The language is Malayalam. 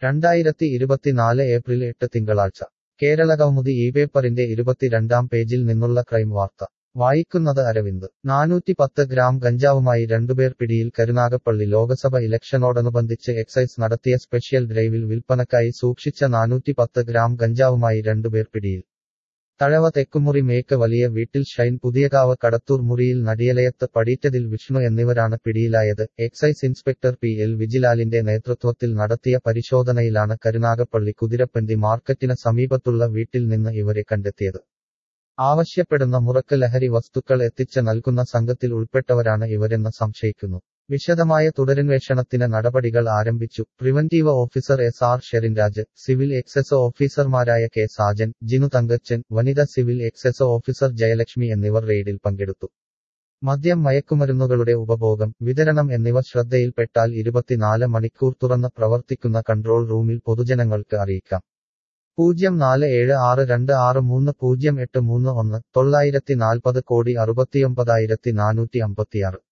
രണ്ടായിരത്തി ഇരുപത്തിനാല് ഏപ്രിൽ എട്ട് തിങ്കളാഴ്ച കേരളകൗമുദി ഈ പേപ്പറിന്റെ ഇരുപത്തിരണ്ടാം പേജിൽ നിന്നുള്ള ക്രൈം വാർത്ത വായിക്കുന്നത് അരവിന്ദ് നാനൂറ്റി പത്ത് ഗ്രാം ഗഞ്ചാവുമായി രണ്ടുപേർ പിടിയിൽ കരുനാഗപ്പള്ളി ലോക്സഭ ഇലക്ഷനോടനുബന്ധിച്ച് എക്സൈസ് നടത്തിയ സ്പെഷ്യൽ ഡ്രൈവിൽ വിൽപ്പനക്കായി സൂക്ഷിച്ച നാനൂറ്റി പത്ത് ഗ്രാം ഗഞ്ചാവുമായി രണ്ടുപേർ പിടിയിൽ തഴവ തെക്കുമുറി മേക്ക് വലിയ വീട്ടിൽ ഷൈൻ പുതിയകാവ് കടത്തൂർ മുറിയിൽ നടിയലയത്ത് പടീറ്റതിൽ വിഷ്ണു എന്നിവരാണ് പിടിയിലായത് എക്സൈസ് ഇൻസ്പെക്ടർ പി എൽ വിജിലാലിന്റെ നേതൃത്വത്തിൽ നടത്തിയ പരിശോധനയിലാണ് കരുനാഗപ്പള്ളി കുതിരപ്പന്തി മാർക്കറ്റിന് സമീപത്തുള്ള വീട്ടിൽ നിന്ന് ഇവരെ കണ്ടെത്തിയത് ആവശ്യപ്പെടുന്ന മുറക്ക് ലഹരി വസ്തുക്കൾ എത്തിച്ച് നൽകുന്ന സംഘത്തിൽ ഉൾപ്പെട്ടവരാണ് ഇവരെന്ന് സംശയിക്കുന്നു വിശദമായ തുടരന്വേഷണത്തിന് നടപടികൾ ആരംഭിച്ചു preventive officer S R Sherinraj civil excise ഓഫീസർമാരായ കെ സാജൻ ജിനു തങ്കച്ചൻ വനിത സിവിൽ എക്സസ് ഓഫീസർ ജയലക്ഷ്മി എന്നിവർ റെയ്ഡിൽ പങ്കെടുത്തു മദ്യം മയക്കുമരുന്നുകളുടെ ഉപഭോഗം വിതരണം എന്നിവ ശ്രദ്ധയിൽപ്പെട്ടാൽ ഇരുപത്തിനാല് മണിക്കൂർ തുറന്ന് പ്രവർത്തിക്കുന്ന കൺട്രോൾ റൂമിൽ പൊതുജനങ്ങൾക്ക് അറിയിക്കാം പൂജ്യം നാല് ഏഴ് ആറ് രണ്ട് ആറ് മൂന്ന് പൂജ്യം എട്ട് മൂന്ന് ഒന്ന് തൊള്ളായിരത്തി നാൽപ്പത് കോടി അറുപത്തിയൊമ്പതായിരത്തി നാനൂറ്റി അമ്പത്തിയാറ്